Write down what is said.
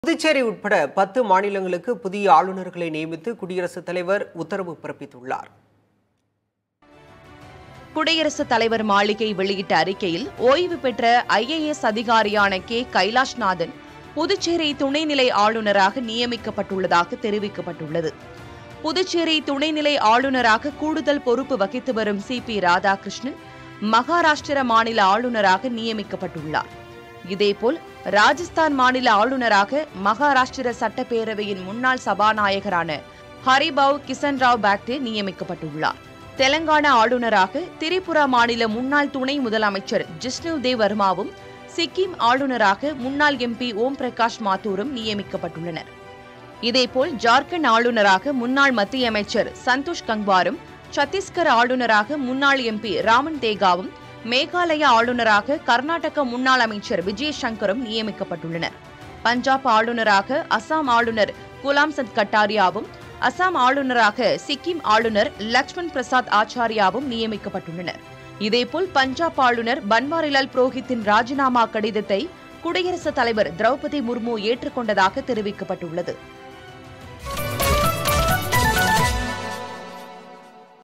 புதுச்சேரி உட்பட பத்து மாநிலங்களுக்கு புதிய ஆளுநர்களை நியமித்து குடியரசுத் தலைவர் உத்தரவு பிறப்பித்துள்ளார் குடியரசுத் தலைவர் மாளிகை வெளியிட்ட அறிக்கையில் ஓய்வு பெற்ற ஐஏஎஸ் அதிகாரியான கே கைலாஷ்நாதன் புதுச்சேரி துணைநிலை ஆளுநராக நியமிக்கப்பட்டுள்ளதாக தெரிவிக்கப்பட்டுள்ளது புதுச்சேரி துணைநிலை ஆளுநராக கூடுதல் பொறுப்பு வகித்து வரும் சி பி ராதாகிருஷ்ணன் மகாராஷ்டிர மாநில ஆளுநராக நியமிக்கப்பட்டுள்ளார் இதேபோல் ராஜஸ்தான் மாநில ஆளுநராக மகாராஷ்டிர சட்டப்பேரவையின் முன்னாள் சபாநாயகரான ஹரிபாவ் கிசன்ராவ் பாக்டே நியமிக்கப்பட்டுள்ளார் தெலங்கானா ஆளுநராக திரிபுரா மாநில முன்னாள் துணை முதலமைச்சர் ஜிஷ்ணு தேவ் வர்மாவும் சிக்கிம் ஆளுநராக முன்னாள் எம்பி ஓம் பிரகாஷ் மாத்தூரும் நியமிக்கப்பட்டுள்ளனர் இதேபோல் ஜார்க்கண்ட் ஆளுநராக முன்னாள் மத்திய அமைச்சர் சந்தோஷ் கங்வாரும் சத்தீஸ்கர் ஆளுநராக முன்னாள் எம்பி ராமன் தேகாவும் மேகாலய ஆளுநராக கர்நாடக முன்னாள் அமைச்சர் விஜய் சங்கரும் நியமிக்கப்பட்டுள்ளனர் பஞ்சாப் ஆளுநராக அசாம் ஆளுநர் குலாம் சந்த் கட்டாரியாவும் அசாம் ஆளுநராக சிக்கிம் ஆளுநர் லக்ஷ்மண் பிரசாத் ஆச்சாரியாவும் நியமிக்கப்பட்டுள்ளனர் இதேபோல் பஞ்சாப் ஆளுநர் பன்வாரிலால் புரோஹித்தின் ராஜினாமா கடிதத்தை குடியரசுத் தலைவர் திரௌபதி முர்மு ஏற்றுக்கொண்டதாக தெரிவிக்கப்பட்டுள்ளது